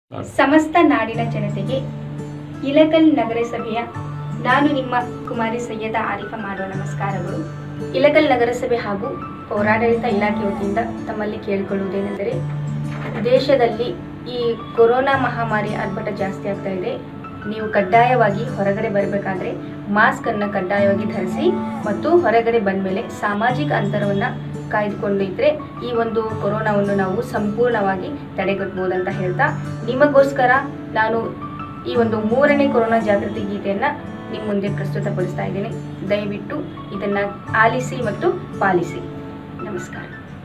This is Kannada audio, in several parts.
ಸಮಸ್ತ ನಾಡಿನ ಜನತೆಗೆ ಇಲಕಲ್ ನಗರಸಭೆಯ ನಾನು ನಿಮ್ಮ ಕುಮಾರಿ ಸೈಯದ ಆರಿಫ ಮಾಡುವ ನಮಸ್ಕಾರಗಳು ಇಲಕಲ್ ನಗರಸಭೆ ಹಾಗೂ ಪೌರಾಡಳಿತ ಇಲಾಖೆ ವತಿಯಿಂದ ತಮ್ಮಲ್ಲಿ ಕೇಳಿಕೊಳ್ಳುವುದೇನೆಂದರೆ ದೇಶದಲ್ಲಿ ಈ ಕೊರೋನಾ ಮಹಾಮಾರಿ ಆರ್ಭಟ ಜಾಸ್ತಿ ಆಗ್ತಾ ಇದೆ ನೀವು ಕಡ್ಡಾಯವಾಗಿ ಹೊರಗಡೆ ಬರಬೇಕಾದ್ರೆ ಮಾಸ್ಕ್ ಅನ್ನ ಕಡ್ಡಾಯವಾಗಿ ಧರಿಸಿ ಮತ್ತು ಹೊರಗಡೆ ಬಂದ ಮೇಲೆ ಸಾಮಾಜಿಕ ಅಂತರವನ್ನು ಕಾಯ್ದುಕೊಂಡು ಇದ್ರೆ ಈ ಒಂದು ಕೊರೋನಾವನ್ನು ನಾವು ಸಂಪೂರ್ಣವಾಗಿ ತಡೆಗಟ್ಟಬಹುದಂತ ಹೇಳ್ತಾ ನಿಮಗೋಸ್ಕರ ನಾನು ಈ ಒಂದು ಮೂರನೇ ಕೊರೋನಾ ಜಾಗೃತಿ ಗೀತೆಯನ್ನ ನಿಮ್ಮ ಮುಂದೆ ಪ್ರಸ್ತುತಪಡಿಸ್ತಾ ಇದ್ದೇನೆ ದಯವಿಟ್ಟು ಇದನ್ನ ಆಲಿಸಿ ಮತ್ತು ಪಾಲಿಸಿ ನಮಸ್ಕಾರ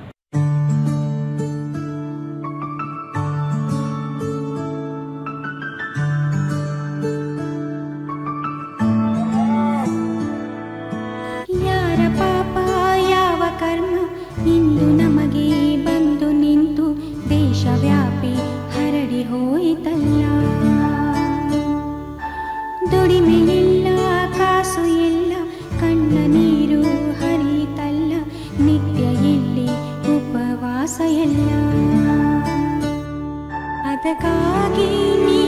ಯಾರ ಪಾಪ ಯಾವ ಕರ್ಮ ಇಂದು ನಮಗೆ ಬಂದು ನಿಂತು ದೇಶವ್ಯಾಪಿ ಹರಡಿ ಹೋಯಿತಲ್ಲ ದುಡಿಮೆ ಇಲ್ಲ ಕಾಸು ಎಲ್ಲ ಕಣ್ಣ ನೀರು ಹರಿಯಿತಲ್ಲ ನಿತ್ಯ ಇಲ್ಲಿ ಉಪವಾಸ ಎಲ್ಲ ಅದಕ್ಕಾಗಿ ನೀ